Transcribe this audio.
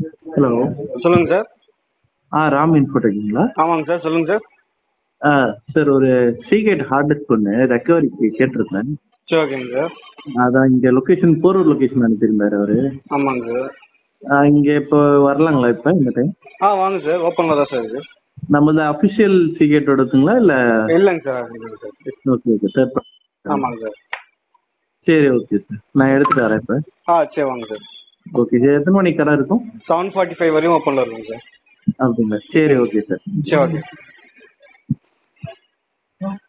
hello சொல்லுங்க sir ஆ ராம் இன்ஃபோடெக்குங்களா ஆமாங்க sir சொல்லுங்க சார் ஆ சார் ஒரு சீகேட் ஹார்ட் டிஸ்க் ஒன்று ரெக்கவரிக்கு கேட்டிருந்தேன் சரி ஓகேங்க சார் அதான் இங்கே லொக்கேஷன் போரூர் லொக்கேஷன் அனுப்பியிருந்தாரு அவரு ஆமாங்க சார் ஆ, இங்கே இப்போ வரலாங்களா இப்போ இந்த டைம் ஆ வாங்க சார் ஓப்பனில் தான் சார் இருக்கு நம்ம இந்த அஃபிஷியல் சீகேட்டோடதுங்களா இல்லை இல்லைங்க சார் இல்லைங்க சார் ஓகே ஓகே தேர்ட் ஆமாங்க சார் சரி ஓகே சார் நான் எடுத்துட்டு வரேன் இப்போ ஆ சரி வாங்க சார் ஓகே சார் எத்தனை மணிக்கு கடை இருக்கும் செவன் ஃபார்ட்டி ஃபைவ் வரையும் ஓப்பனில் இருக்குங்க சார் அப்படிங்களா சரி ஓகே சார் சரி ஓகே